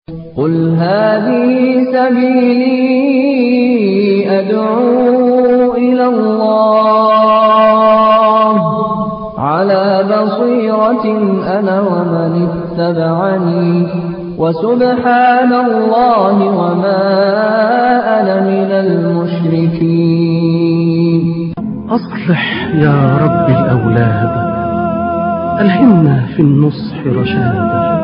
قل هذه سبيلي أدعو إلى الله على بصيرة أنا ومن اتبعني وسبحان الله وما أنا من المشركين أصلح يا رب الأولاد ألهمنا في النصح رشادا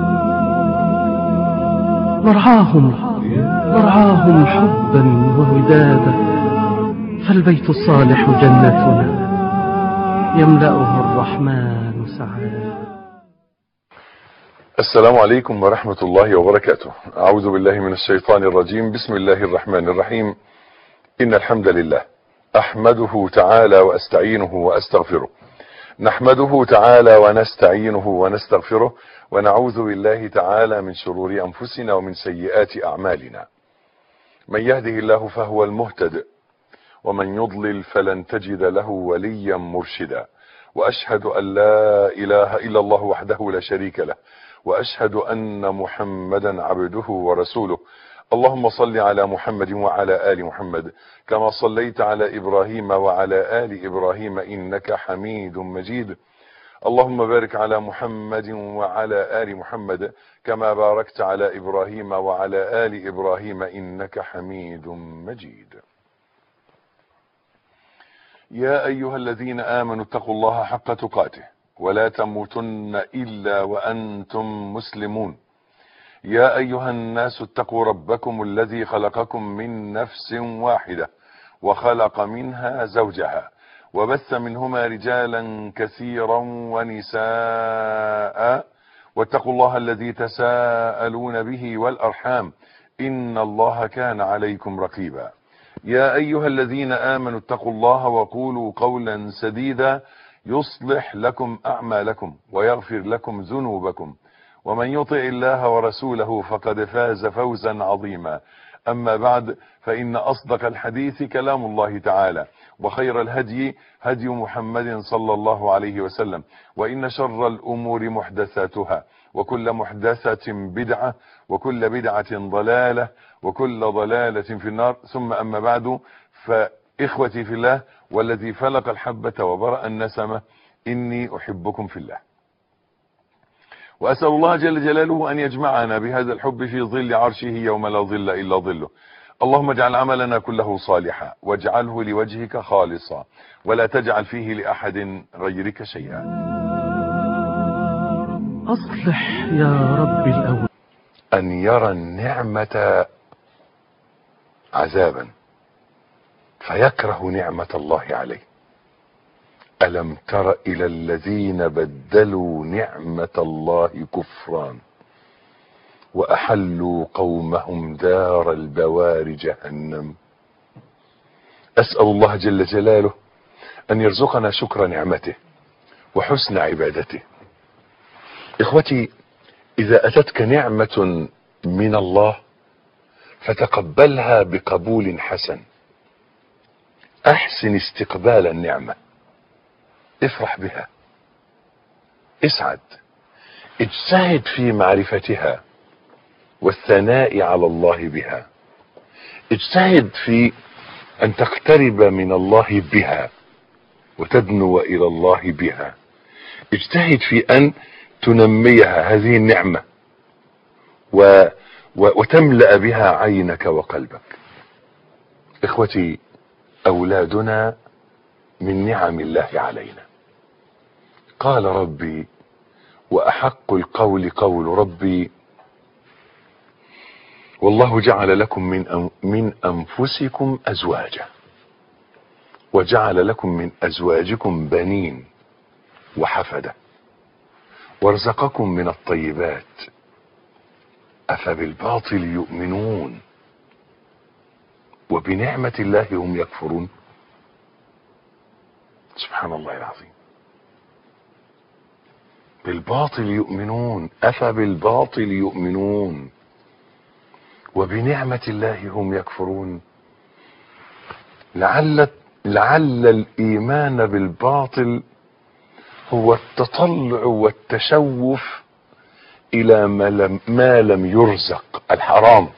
نرعاهم نرعاهم حبا وودادا فالبيت الصالح جنتنا يملأها الرحمن سعادا السلام عليكم ورحمة الله وبركاته أعوذ بالله من الشيطان الرجيم بسم الله الرحمن الرحيم إن الحمد لله أحمده تعالى وأستعينه وأستغفره نحمده تعالى ونستعينه ونستغفره ونعوذ بالله تعالى من شرور أنفسنا ومن سيئات أعمالنا من يهده الله فهو المهتد ومن يضلل فلن تجد له وليا مرشدا وأشهد أن لا إله إلا الله وحده لا شريك له وأشهد أن محمدا عبده ورسوله اللهم صل على محمد وعلى آل محمد كما صليت على إبراهيم وعلى آل إبراهيم إنك حميد مجيد اللهم بارك على محمد وعلى آل محمد كما باركت على إبراهيم وعلى آل إبراهيم إنك حميد مجيد يا أيها الذين آمنوا اتقوا الله حق تقاته ولا تموتن إلا وأنتم مسلمون يا أيها الناس اتقوا ربكم الذي خلقكم من نفس واحدة وخلق منها زوجها وبث منهما رجالا كثيرا ونساء واتقوا الله الذي تساءلون به والأرحام إن الله كان عليكم رقيبا يا أيها الذين آمنوا اتقوا الله وقولوا قولا سديدا يصلح لكم أعمالكم ويغفر لكم ذنوبكم ومن يطع الله ورسوله فقد فاز فوزا عظيما أما بعد فإن أصدق الحديث كلام الله تعالى وخير الهدي هدي محمد صلى الله عليه وسلم وإن شر الأمور محدثاتها وكل محدثة بدعة وكل بدعة ضلالة وكل ضلالة في النار ثم أما بعد فإخوتي في الله والذي فلق الحبة وبرأ النسمة إني أحبكم في الله وأسأل الله جل جلاله أن يجمعنا بهذا الحب في ظل عرشه يوم لا ظل إلا ظله اللهم اجعل عملنا كله صالحا واجعله لوجهك خالصا ولا تجعل فيه لأحد غيرك شيئا أصلح يا رب الأولاد أن يرى النعمة عذابا فيكره نعمة الله عليه ألم تر إلى الذين بدلوا نعمة الله كفرا وأحلوا قومهم دار البوار جهنم أسأل الله جل جلاله أن يرزقنا شكر نعمته وحسن عبادته إخوتي إذا أتتك نعمة من الله فتقبلها بقبول حسن أحسن استقبال النعمة افرح بها اسعد اجتهد في معرفتها والثناء على الله بها اجتهد في ان تقترب من الله بها وتدنو الى الله بها اجتهد في ان تنميها هذه النعمة و و وتملأ بها عينك وقلبك اخوتي اولادنا من نعم الله علينا قال ربي واحق القول قول ربي والله جعل لكم من من انفسكم ازواجا وجعل لكم من ازواجكم بنين وحفده وارزقكم من الطيبات افبالباطل يؤمنون وبنعمه الله هم يكفرون سبحان الله العظيم بالباطل يؤمنون افبالباطل يؤمنون وبنعمة الله هم يكفرون لعل لعل الايمان بالباطل هو التطلع والتشوف الى ما لم, ما لم يرزق الحرام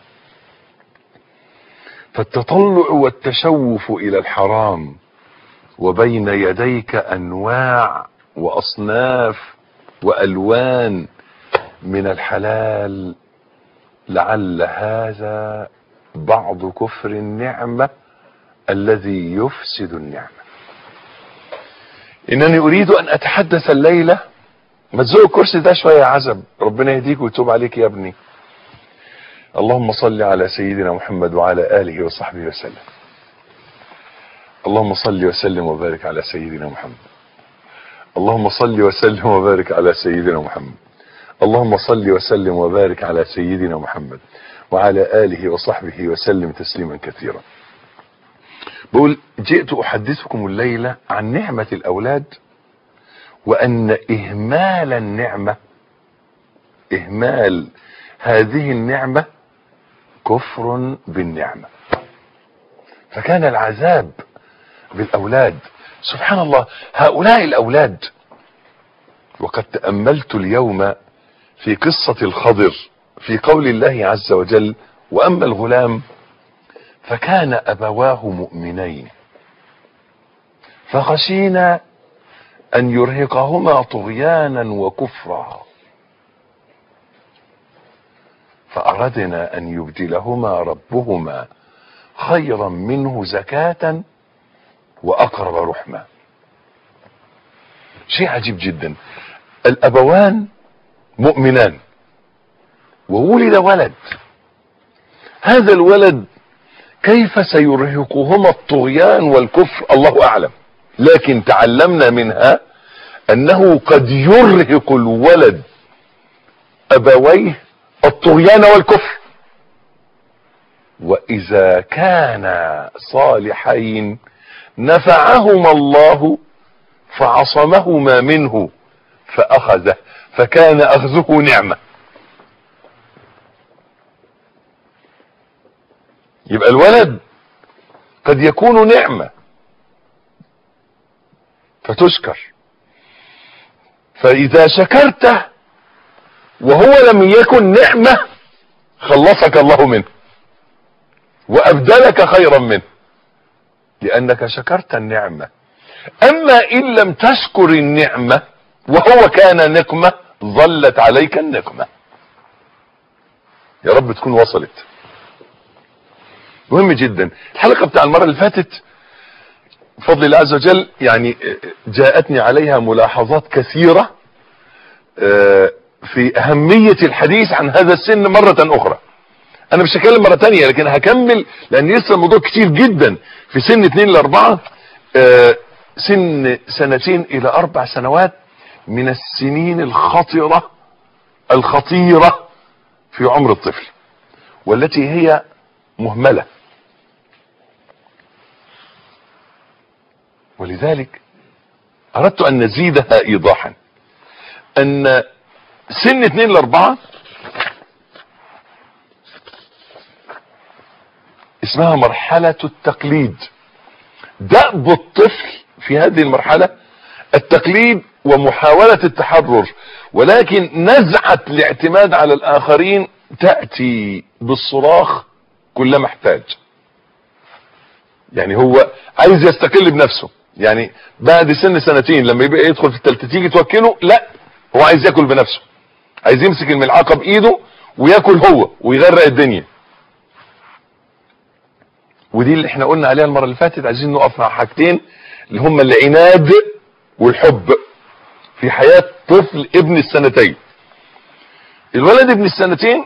فالتطلع والتشوف الى الحرام وبين يديك انواع واصناف والوان من الحلال لعل هذا بعض كفر النعمه الذي يفسد النعمه انني اريد ان اتحدث الليله ما تزوق الكرسي ده شويه يا عزب ربنا يهديك ويتوب عليك يا ابني اللهم صل على سيدنا محمد وعلى اله وصحبه وسلم اللهم صل وسلم وبارك على سيدنا محمد اللهم صل وسلم وبارك على سيدنا محمد اللهم صل وسلم وبارك على سيدنا محمد وعلى اله وصحبه وسلم تسليما كثيرا بقول جئت احدثكم الليله عن نعمه الاولاد وان اهمال النعمه اهمال هذه النعمه كفر بالنعمه فكان العذاب بالاولاد سبحان الله هؤلاء الاولاد وقد تاملت اليوم في قصه الخضر في قول الله عز وجل واما الغلام فكان ابواه مؤمنين فخشينا ان يرهقهما طغيانا وكفرا فاردنا ان يبدلهما ربهما خيرا منه زكاه واقرب رحمه شيء عجيب جدا الابوان مؤمنان وولد ولد هذا الولد كيف سيرهقهما الطغيان والكفر الله اعلم لكن تعلمنا منها انه قد يرهق الولد ابويه الطغيان والكفر واذا كانا صالحين نفعهما الله فعصمهما منه فاخذه فكان اخذه نعمه يبقى الولد قد يكون نعمه فتشكر فاذا شكرته وهو لم يكن نعمه خلصك الله منه وابدلك خيرا منه لانك شكرت النعمه اما ان لم تشكر النعمه وهو كان نقمه ظلت عليك النقمه يا رب تكون وصلت مهم جدا الحلقه بتاع المره اللي فاتت بفضل الله عز وجل يعني جاءتني عليها ملاحظات كثيره في اهميه الحديث عن هذا السن مره اخرى انا مش هكلم مره تانية لكن هكمل لان لسه الموضوع كتير جدا في سن 2 ل 4 سن سنتين الى اربع سنوات من السنين الخطره الخطيره في عمر الطفل والتي هي مهمله ولذلك اردت ان نزيدها ايضاحا ان سن 2 ل 4 اسمها مرحلة التقليد دأب الطفل في هذه المرحلة التقليد ومحاولة التحرر ولكن نزعة الاعتماد على الآخرين تأتي بالصراخ كلما احتاج يعني هو عايز يستقل بنفسه يعني بعد سن سنتين لما يبقى يدخل في التالتة تيجي توكله لا هو عايز ياكل بنفسه عايز يمسك الملعقة بايده وياكل هو ويغرق الدنيا ودي اللي احنا قلنا عليها المره اللي فاتت عايزين نقف مع حاجتين اللي هم العناد والحب في حياه طفل ابن السنتين الولد ابن السنتين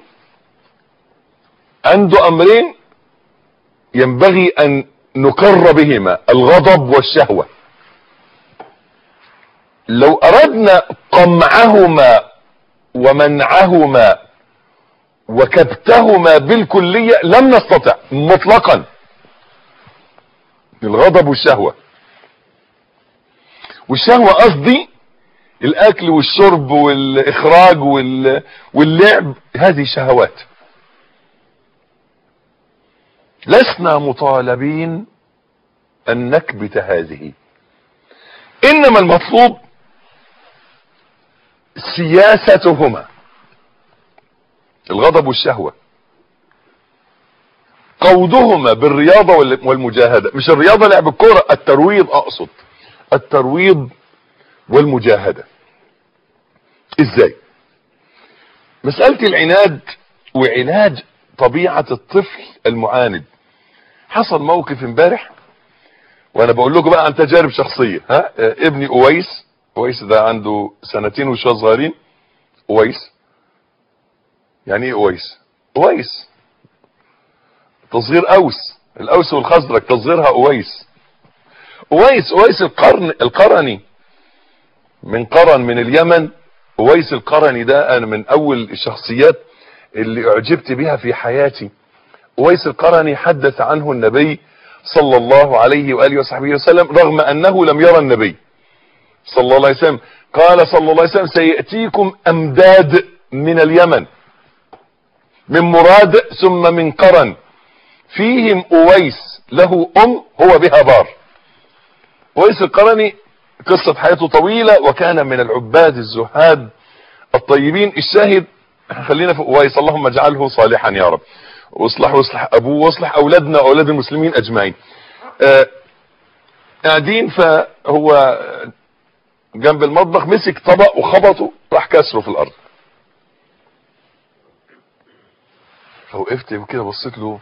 عنده امرين ينبغي ان نقر بهما الغضب والشهوه لو اردنا قمعهما ومنعهما وكبتهما بالكليه لم نستطع مطلقا الغضب والشهوة والشهوة قصدي الاكل والشرب والاخراج واللعب هذه شهوات لسنا مطالبين ان نكبت هذه انما المطلوب سياستهما الغضب والشهوة قودهما بالرياضة وال- والمجاهدة مش الرياضة لعب الكرة الترويض اقصد الترويض والمجاهدة ازاي مسألة العناد وعلاج طبيعة الطفل المعاند حصل موقف امبارح وانا بقول لكم بقى عن تجارب شخصية ها آه، ابني اويس اويس ده عنده سنتين وشوية صغيرين اويس يعني ايه اويس اويس تصغير اوس الاوس والخزرج تصغيرها اويس اويس اويس القرن القرني من قرن من اليمن اويس القرني ده انا من اول الشخصيات اللي اعجبت بها في حياتي اويس القرني حدث عنه النبي صلى الله عليه واله وصحبه وسلم رغم انه لم يرى النبي صلى الله عليه وسلم قال صلى الله عليه وسلم سيأتيكم امداد من اليمن من مراد ثم من قرن فيهم اويس له ام هو بها بار اويس القرني قصة حياته طويلة وكان من العباد الزهاد الطيبين الشاهد خلينا في اويس اللهم اجعله صالحا يا رب واصلح واصلح ابوه واصلح اولادنا واولاد المسلمين اجمعين آه، قاعدين فهو جنب المطبخ مسك طبق وخبطه راح كسره في الارض فوقفت كده بصيت له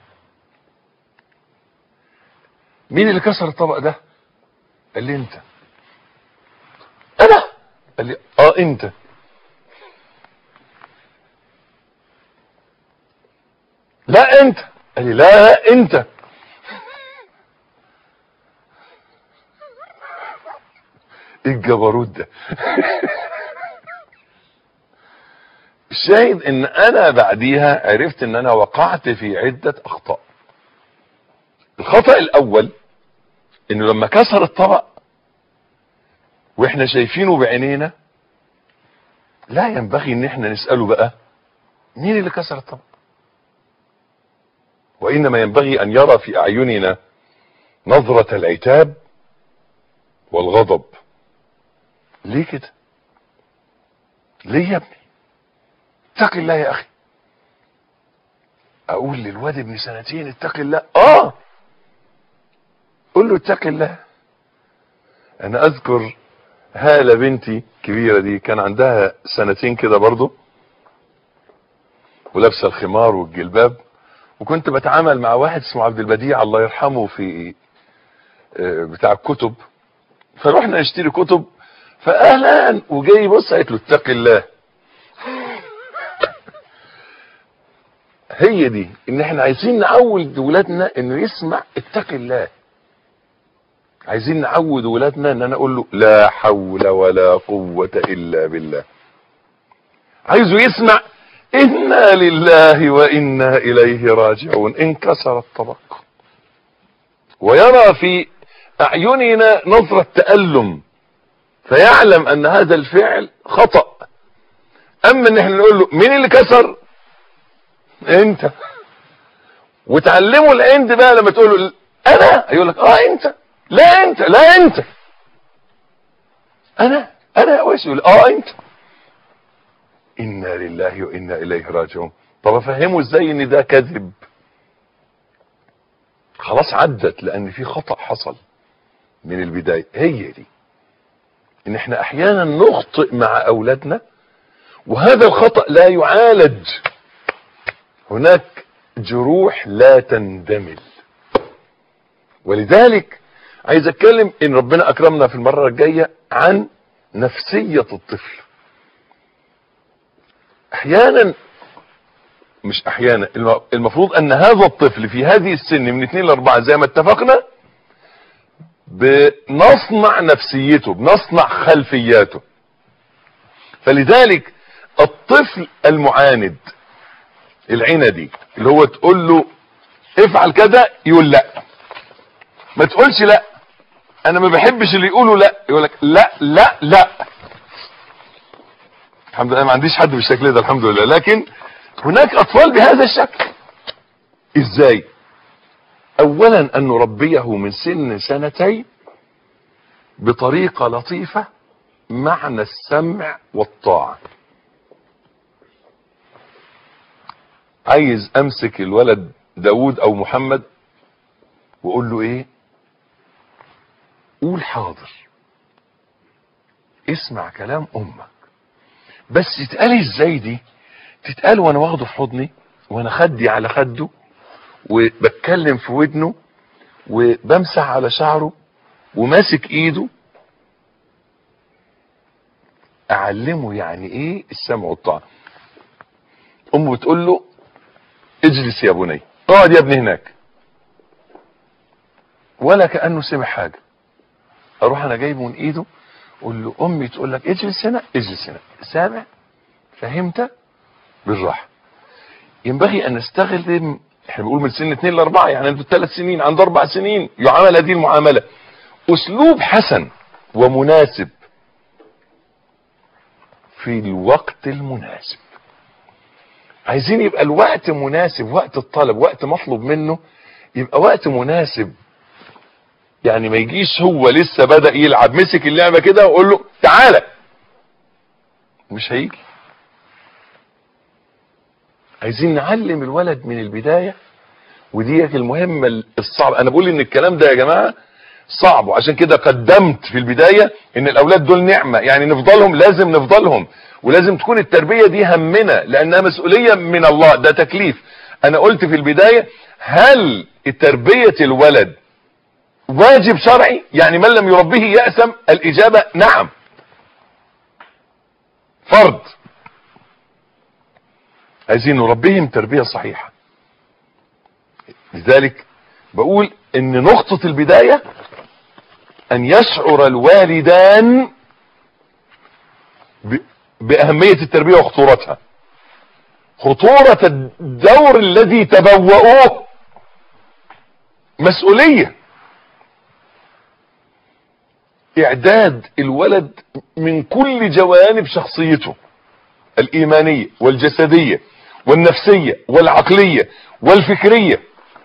مين اللي كسر الطبق ده قال لي انت انا قال لي اه انت لا انت قال لي لا انت ايه الجبروت ده الشاهد ان انا بعديها عرفت ان انا وقعت في عدة اخطاء الخطأ الاول انه لما كسر الطبق واحنا شايفينه بعينينا لا ينبغي ان احنا نسأله بقى مين اللي كسر الطبق وانما ينبغي ان يرى في اعيننا نظرة العتاب والغضب ليه كده ليه يا ابني اتق الله يا اخي اقول للواد ابن سنتين اتق الله اه قول له اتق الله انا اذكر هالة بنتي كبيرة دي كان عندها سنتين كده برضو ولابسه الخمار والجلباب وكنت بتعامل مع واحد اسمه عبد البديع الله يرحمه في آه، بتاع الكتب فروحنا نشتري كتب فاهلا وجاي يبص قالت له اتق الله هي دي ان احنا عايزين نعود ولادنا انه يسمع اتق الله عايزين نعود ولادنا ان انا اقول له لا حول ولا قوة الا بالله عايزه يسمع انا لله وانا اليه راجعون انكسر الطبق ويرى في اعيننا نظرة تألم فيعلم ان هذا الفعل خطأ اما ان احنا نقول له مين اللي كسر انت وتعلموا العند بقى لما تقول له انا يقول لك اه انت لا انت لا انت انا انا ويس يقول اه انت انا لله وانا اليه راجعون طب افهمه ازاي ان ده كذب خلاص عدت لان في خطأ حصل من البداية هي دي ان احنا احيانا نخطئ مع اولادنا وهذا الخطأ لا يعالج هناك جروح لا تندمل ولذلك عايز اتكلم ان ربنا اكرمنا في المرة الجاية عن نفسية الطفل احيانا مش احيانا الم- المفروض ان هذا الطفل في هذه السن من 2 ل 4 زي ما اتفقنا بنصنع نفسيته بنصنع خلفياته فلذلك الطفل المعاند العندي اللي هو تقول له افعل كذا يقول لا ما تقولش لا انا ما بحبش اللي يقولوا لا يقول لك لا لا لا الحمد لله ما عنديش حد بالشكل ده الحمد لله لكن هناك اطفال بهذا الشكل ازاي اولا ان نربيه من سن سنتين بطريقة لطيفة معنى السمع والطاعة عايز امسك الولد داود او محمد واقول له ايه قول حاضر اسمع كلام امك بس تتقال ازاي دي تتقال وانا واخده في حضني وانا خدي على خده وبتكلم في ودنه وبمسح على شعره وماسك ايده اعلمه يعني ايه السمع والطاعه امه بتقول له اجلس يا بني اقعد يا ابني هناك ولا كانه سمع حاجه اروح انا جايبه من ايده اقول له امي تقول لك اجلس هنا اجلس هنا سامع فهمت بالراحه ينبغي ان نستخدم احنا بنقول من سن 2 ل 4 يعني عنده ثلاث سنين عنده اربع سنين يعامل هذه المعامله اسلوب حسن ومناسب في الوقت المناسب عايزين يبقى الوقت مناسب وقت الطلب وقت مطلوب منه يبقى وقت مناسب يعني ما يجيش هو لسه بدأ يلعب مسك اللعبة كده وقول له تعالى مش هيجي عايزين نعلم الولد من البداية ودي المهمة الصعبة انا بقول ان الكلام ده يا جماعة صعب وعشان كده قدمت في البداية ان الاولاد دول نعمة يعني نفضلهم لازم نفضلهم ولازم تكون التربية دي همنا لانها مسؤولية من الله ده تكليف انا قلت في البداية هل تربية الولد واجب شرعي يعني من لم يربيه يأسم الاجابة نعم فرض عايزين نربيهم تربية صحيحة لذلك بقول ان نقطة البداية ان يشعر الوالدان باهمية التربية وخطورتها خطورة الدور الذي تبوؤوه مسؤولية اعداد الولد من كل جوانب شخصيته الايمانية والجسدية والنفسية والعقلية والفكرية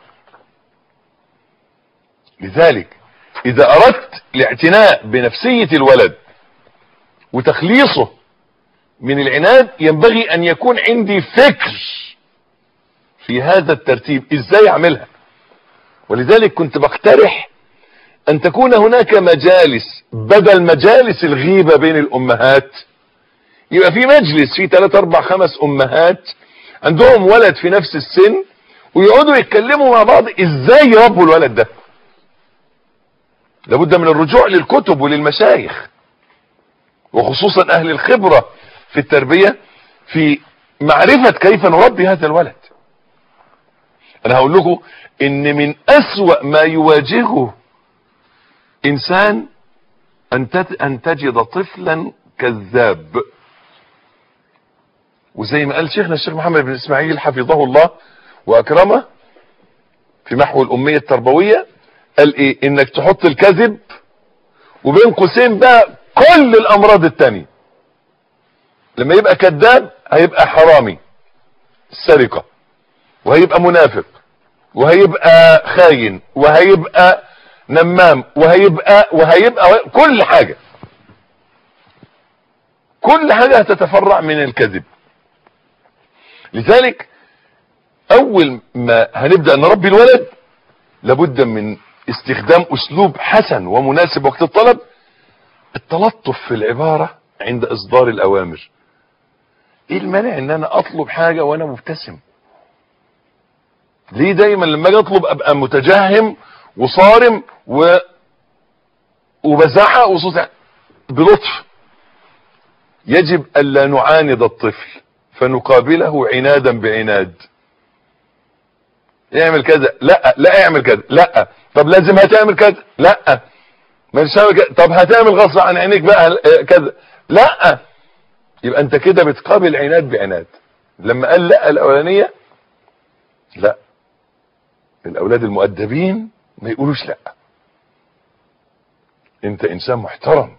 لذلك اذا اردت الاعتناء بنفسية الولد وتخليصه من العناد ينبغي ان يكون عندي فكر في هذا الترتيب ازاي اعملها ولذلك كنت بقترح ان تكون هناك مجالس بدل مجالس الغيبة بين الامهات يبقى في مجلس فيه 3 4 5 امهات عندهم ولد في نفس السن ويقعدوا يتكلموا مع بعض ازاي يربوا الولد ده لابد من الرجوع للكتب وللمشايخ وخصوصا اهل الخبرة في التربية في معرفة كيف نربي هذا الولد انا هقول لكم ان من اسوأ ما يواجهه انسان ان تجد طفلا كذاب وزي ما قال شيخنا الشيخ محمد بن اسماعيل حفظه الله واكرمه في محو الامية التربوية قال ايه انك تحط الكذب وبين قوسين بقى كل الامراض التانية لما يبقى كذاب هيبقى حرامي سرقة وهيبقى منافق وهيبقى خاين وهيبقى نمام وهيبقى وهيبقى كل حاجة كل حاجة هتتفرع من الكذب لذلك اول ما هنبدأ نربي الولد لابد من استخدام اسلوب حسن ومناسب وقت الطلب التلطف في العبارة عند اصدار الاوامر ايه المانع ان انا اطلب حاجة وانا مبتسم ليه دايما لما اجي اطلب ابقى متجهم وصارم و وبزعق وصوت بلطف يجب الا نعاند الطفل فنقابله عنادا بعناد اعمل كذا لا لا اعمل كذا لا طب لازم هتعمل كذا لا مش هعمل كذا طب هتعمل غصب عن عينيك بقى كذا لا يبقى انت كده بتقابل عناد بعناد لما قال لا الاولانيه لا الاولاد المؤدبين ما يقولوش لا انت انسان محترم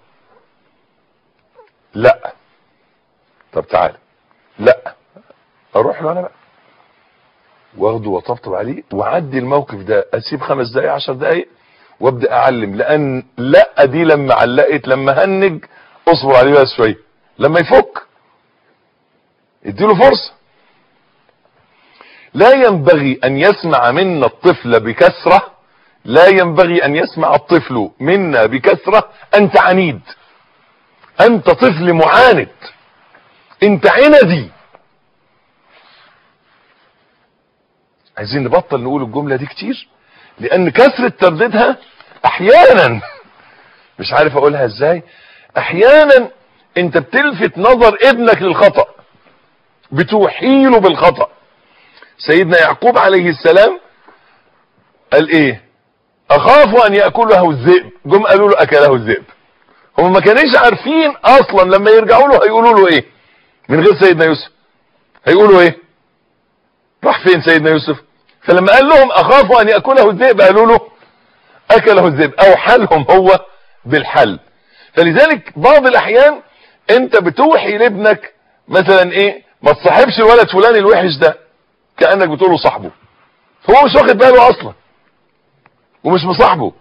لا طب تعال لا اروح له انا بقى واخده وطبطب عليه وعدي الموقف ده اسيب خمس دقايق عشر دقايق وابدا اعلم لان لا دي لما علقت لما هنج اصبر عليه بقى شويه لما يفك اديله فرصه لا ينبغي ان يسمع منا الطفل بكثرة لا ينبغي ان يسمع الطفل منا بكثرة انت عنيد انت طفل معاند انت عندي عايزين نبطل نقول الجملة دي كتير لان كثرة ترديدها احيانا مش عارف اقولها ازاي احيانا انت بتلفت نظر ابنك للخطأ بتوحيله بالخطأ سيدنا يعقوب عليه السلام قال ايه اخاف ان يأكله الذئب جم قالوا له اكله الذئب هم ما كانوش عارفين اصلا لما يرجعوا له هيقولوا له ايه من غير سيدنا يوسف هيقولوا ايه راح فين سيدنا يوسف فلما قال لهم اخاف ان يأكله الذئب قالوا له اكله الذئب او حلهم هو بالحل فلذلك بعض الاحيان انت بتوحي لابنك مثلا ايه ما تصاحبش الولد فلان الوحش ده كانك بتقول له صاحبه هو مش واخد باله اصلا ومش مصاحبه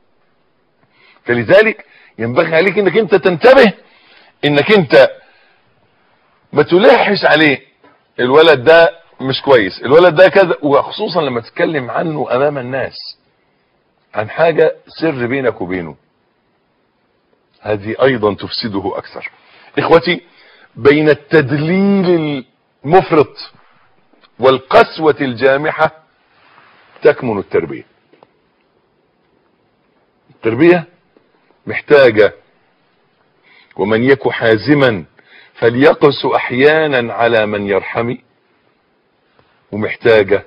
فلذلك ينبغي عليك انك انت تنتبه انك انت ما تلحش عليه الولد ده مش كويس الولد ده كذا وخصوصا لما تتكلم عنه امام الناس عن حاجة سر بينك وبينه هذه ايضا تفسده اكثر اخوتي بين التدليل المفرط والقسوة الجامحة تكمن التربية التربية محتاجة ومن يك حازما فليقس احيانا على من يرحمي ومحتاجة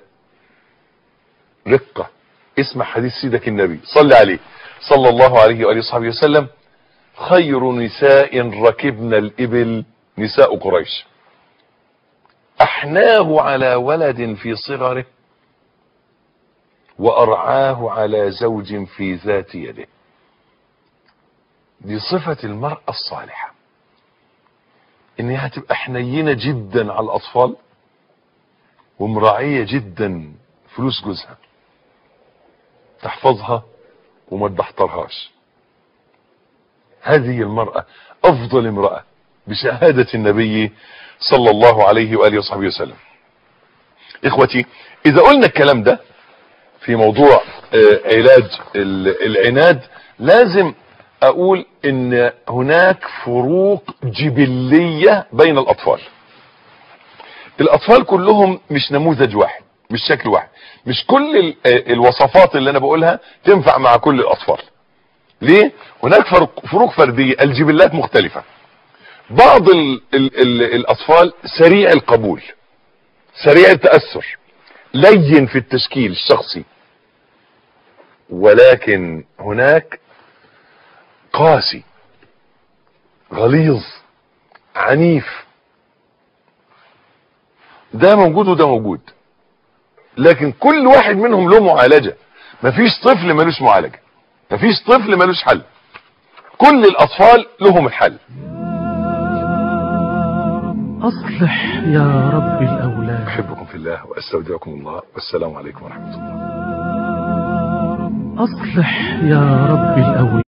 رقة اسمع حديث سيدك النبي صل عليه صلى الله عليه وآله وصحبه وسلم خير نساء ركبن الإبل نساء قريش أحناه على ولد في صغره وأرعاه على زوج في ذات يده دي صفة المرأة الصالحة انها تبقى حنينة جدا على الاطفال ومراعية جدا فلوس جوزها تحفظها وما تبحترهاش هذه المرأة افضل امرأة بشهادة النبي صلى الله عليه وآله وصحبه وسلم اخوتي اذا قلنا الكلام ده في موضوع آه، علاج ال- العناد لازم اقول ان هناك فروق جبلية بين الاطفال الاطفال كلهم مش نموذج واحد مش شكل واحد مش كل ال- آه، الوصفات اللي انا بقولها تنفع مع كل الاطفال ليه هناك فروق, فروق فردية الجبلات مختلفة بعض ال ال ال الاطفال سريع القبول سريع التأثر لين في التشكيل الشخصي ولكن هناك قاسي غليظ عنيف ده موجود وده موجود لكن كل واحد منهم له معالجة مفيش طفل ملوش معالجة مفيش طفل ملوش حل كل الاطفال لهم الحل أصلح يا رب الأولاد احبكم في الله واستودعكم الله والسلام عليكم ورحمة الله أصلح يا رب الأولاد